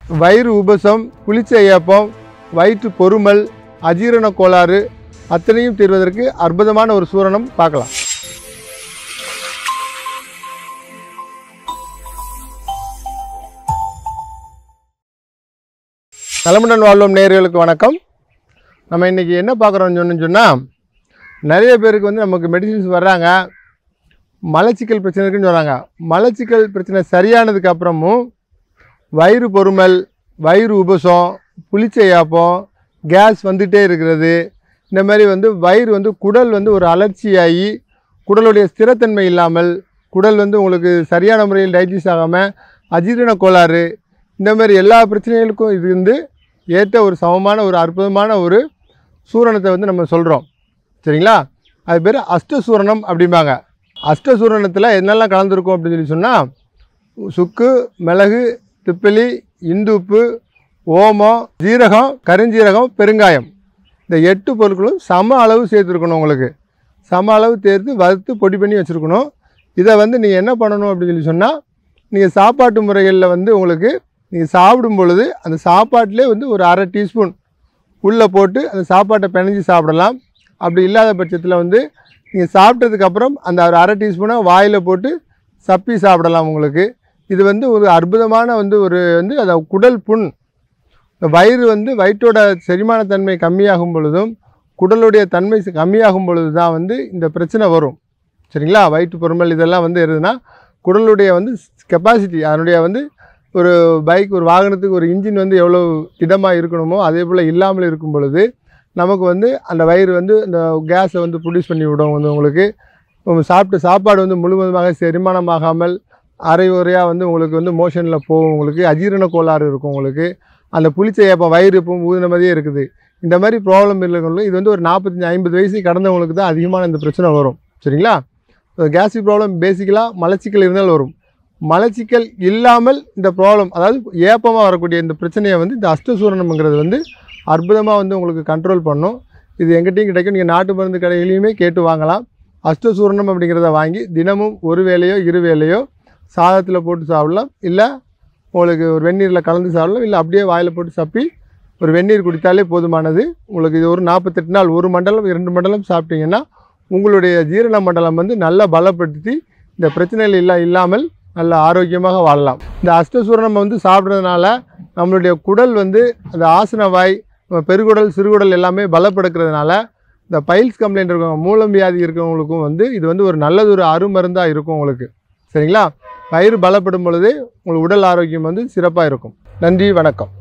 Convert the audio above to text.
வயிறு உபசம் புளிச்ச ஏப்பம் வயிற்று பொறுமல் அஜீரண கோளாறு அத்தனையும் தீர்வதற்கு அற்புதமான ஒரு சூரணம் பார்க்கலாம் நலமுடன் வாழ்வோம் நேயர்களுக்கு வணக்கம் நம்ம இன்றைக்கி என்ன பார்க்குறோம்னு சொன்னு சொன்னால் நிறைய பேருக்கு வந்து நமக்கு மெடிசின்ஸ் வர்றாங்க மலச்சிக்கல் பிரச்சனை இருக்குன்னு சொல்கிறாங்க மலச்சிக்கல் பிரச்சனை சரியானதுக்கு அப்புறமும் வயிறு பொறுமல் வயிறு உபசம் புளிச்ச ஏப்பம் கேஸ் வந்துகிட்டே இருக்கிறது இந்த மாதிரி வந்து வயிறு வந்து குடல் வந்து ஒரு அலர்ச்சியாகி குடலுடைய ஸ்திரத்தன்மை இல்லாமல் குடல் வந்து உங்களுக்கு சரியான முறையில் டைஜஸ்ட் ஆகாமல் அஜீரண கோளாறு இந்த மாதிரி எல்லா பிரச்சனைகளுக்கும் இது வந்து ஏற்ற ஒரு சமமான ஒரு அற்புதமான ஒரு சூரணத்தை வந்து நம்ம சொல்கிறோம் சரிங்களா அது பேர் அஷ்டசூரணம் அப்படிம்பாங்க அஷ்டசூரணத்தில் என்னெல்லாம் கலந்துருக்கும் அப்படின்னு சொல்லி சொன்னால் சுக்கு மிளகு திப்பிலி இந்துப்பு ஓமம் ஜீரகம் கருஞ்சீரகம் பெருங்காயம் இந்த எட்டு பொருட்களும் சம அளவு சேர்த்துருக்கணும் உங்களுக்கு சம அளவு சேர்த்து வறுத்து பொடி பண்ணி வச்சுருக்கணும் இதை வந்து நீங்கள் என்ன பண்ணணும் அப்படின்னு சொல்லி சொன்னால் நீங்கள் சாப்பாட்டு முறைகளில் வந்து உங்களுக்கு நீங்கள் சாப்பிடும் பொழுது அந்த சாப்பாட்டிலே வந்து ஒரு அரை டீஸ்பூன் உள்ளே போட்டு அந்த சாப்பாட்டை பிணைஞ்சி சாப்பிடலாம் அப்படி இல்லாத பட்சத்தில் வந்து நீங்கள் சாப்பிட்டதுக்கப்புறம் அந்த ஒரு அரை டீஸ்பூனை வாயில் போட்டு சப்பி சாப்பிடலாம் உங்களுக்கு இது வந்து ஒரு அற்புதமான வந்து ஒரு வந்து அதை குடல் புண் இந்த வயிறு வந்து வயிற்றோட செரிமானத்தன்மை கம்மியாகும் பொழுதும் குடலுடைய தன்மை சி- கம்மியாகும் பொழுது தான் வந்து இந்த பிரச்சனை வரும் சரிங்களா வயிற்று பொறுமல் இதெல்லாம் வந்து இருதுன்னா குடலுடைய வந்து கெப்பாசிட்டி அதனுடைய வந்து ஒரு பைக் ஒரு வாகனத்துக்கு ஒரு இன்ஜின் வந்து எவ்வளோ திடமாக இருக்கணுமோ அதே போல் இல்லாமல் இருக்கும் பொழுது நமக்கு வந்து அந்த வயிறு வந்து இந்த கேஸை வந்து ப்ரொடியூஸ் பண்ணி விடும் வந்து உங்களுக்கு உங்க சாப்பிட்ட சாப்பாடு வந்து முழுவதுமாக செரிமானமாகாமல் அரை உரையாக வந்து உங்களுக்கு வந்து மோஷனில் போகும் உங்களுக்கு அஜீரண கோளாறு இருக்கும் உங்களுக்கு அந்த புளிச்ச ஏப்பம் வயிறு இப்போ ஊதின மாதிரியே இருக்குது இந்த மாதிரி ப்ராப்ளம் இருக்கிறவங்களுக்கு இது வந்து ஒரு நாற்பத்தஞ்சு ஐம்பது வயசு கடந்தவங்களுக்கு தான் அதிகமான இந்த பிரச்சனை வரும் சரிங்களா கேஸ்ட்ரிக் ப்ராப்ளம் பேசிக்கலாக மலச்சிக்கல் இருந்தால் வரும் மலச்சிக்கல் இல்லாமல் இந்த ப்ராப்ளம் அதாவது ஏப்பமாக வரக்கூடிய இந்த பிரச்சனையை வந்து இந்த அஷ்டசூரணம்ங்கிறது வந்து அற்புதமாக வந்து உங்களுக்கு கண்ட்ரோல் பண்ணும் இது எங்கிட்டையும் கிடைக்கும் நீங்கள் நாட்டு மருந்து கடையிலையுமே கேட்டு வாங்கலாம் அஷ்டசூரணம் அப்படிங்கிறத வாங்கி தினமும் ஒரு வேளையோ இரு வேளையோ சாதத்தில் போட்டு சாப்பிடலாம் இல்லை உங்களுக்கு ஒரு வெந்நீரில் கலந்து சாப்பிடலாம் இல்லை அப்படியே வாயில் போட்டு சப்பி ஒரு வெந்நீர் குடித்தாலே போதுமானது உங்களுக்கு இது ஒரு நாற்பத்தெட்டு நாள் ஒரு மண்டலம் இரண்டு மண்டலம் சாப்பிட்டீங்கன்னா உங்களுடைய ஜீரண மண்டலம் வந்து நல்லா பலப்படுத்தி இந்த பிரச்சனைகள் இல்லா இல்லாமல் நல்ல ஆரோக்கியமாக வாழலாம் இந்த அஷ்டசூரணம் வந்து சாப்பிட்றதுனால நம்மளுடைய குடல் வந்து அந்த ஆசனவாய் நம்ம பெருகுடல் சிறுகுடல் எல்லாமே பலப்படுத்துறதுனால இந்த பைல்ஸ் கம்ப்ளைண்ட் இருக்கவங்க மூலம் வியாதி இருக்கவங்களுக்கும் வந்து இது வந்து ஒரு நல்லது ஒரு அருமருந்தாக இருக்கும் உங்களுக்கு சரிங்களா வயிறு பலப்படும் பொழுது உங்களுக்கு உடல் ஆரோக்கியம் வந்து சிறப்பாக இருக்கும் நன்றி வணக்கம்